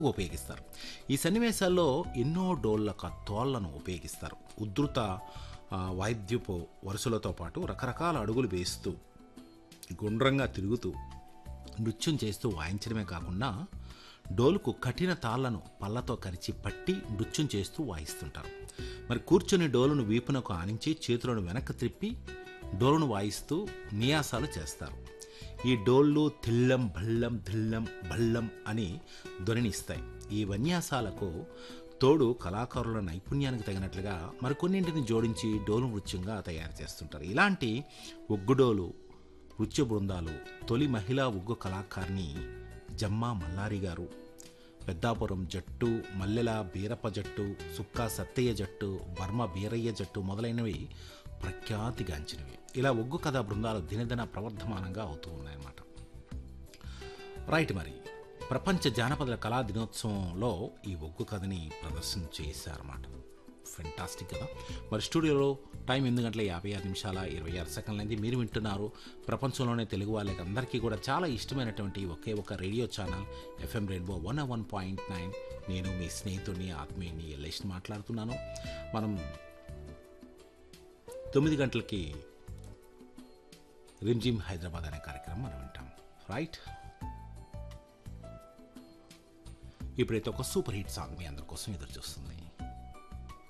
ఉపయోగిస్తారు ఈ సన్నివేశాల్లో ఎన్నో డోళ్ళక తోళ్లను ఉపయోగిస్తారు ఉద్ధృత ఆ, వాయిద్యపు వరుసలతో పాటు రకరకాల అడుగులు వేస్తూ గుండ్రంగా తిరుగుతూ నృత్యం చేస్తూ వాయించడమే కాకుండా డోలుకు కఠిన తాళ్లను పళ్ళతో కరిచి పట్టి నృత్యం చేస్తూ వాయిస్తుంటారు మరి కూర్చొని డోలును వీపునకు ఆనించి చేతులను వెనక్కి త్రిప్పి డోలును వాయిస్తూ నియాసాలు చేస్తారు ఈ డోళ్ళు తిల్లం భళ్ళం ధిల్లం భళ్ళం అని ధ్వనినిస్తాయి ఈ విన్యాసాలకు తోడు కళాకారుల నైపుణ్యానికి తగినట్లుగా మరికొన్నింటిని జోడించి డోలు నృత్యంగా తయారు చేస్తుంటారు ఇలాంటి ఒగ్గుడోలు నృత్య బృందాలు తొలి మహిళా ఉగ్గు కళాకారిణి జమ్మా మల్లారి గారు పెద్దాపురం జట్టు మల్లెల బీరప్ప జట్టు సుక్కా సత్తయ్య జట్టు బర్మ బీరయ్య జట్టు మొదలైనవి ప్రఖ్యాతిగాంచినవి ఇలా ఒగ్గు కథా బృందాలు దినదిన ప్రవర్ధమానంగా అవుతూ ఉన్నాయన్నమాట రైట్ మరి ప్రపంచ జానపద కళా దినోత్సవంలో ఈ ఒగ్గు కథని ప్రదర్శన చేశారన్నమాట ఫెంటాస్టిక్ కదా మరి స్టూడియోలో టైం ఎనిమిది గంటల యాభై ఆరు నిమిషాల ఇరవై ఆరు సెకండ్లైంది మీరు వింటున్నారు ప్రపంచంలోనే తెలుగు వాళ్ళకి అందరికీ కూడా చాలా ఇష్టమైనటువంటి ఒకే ఒక radio channel FM rainbow one one point nine నేను మీ స్నేహితుడిని ఆత్మీయుని ఎల్లేష్ని మాట్లాడుతున్నాను మనం తొమ్మిది గంటలకి రిమ్జిమ్ హైదరాబాద్ అనే కార్యక్రమం మనం వింటాం రైట్ ఇప్పుడైతే ఒక సూపర్ హిట్ సాంగ్ మీ అందరి కోసం ఎదురు చూస్తుంది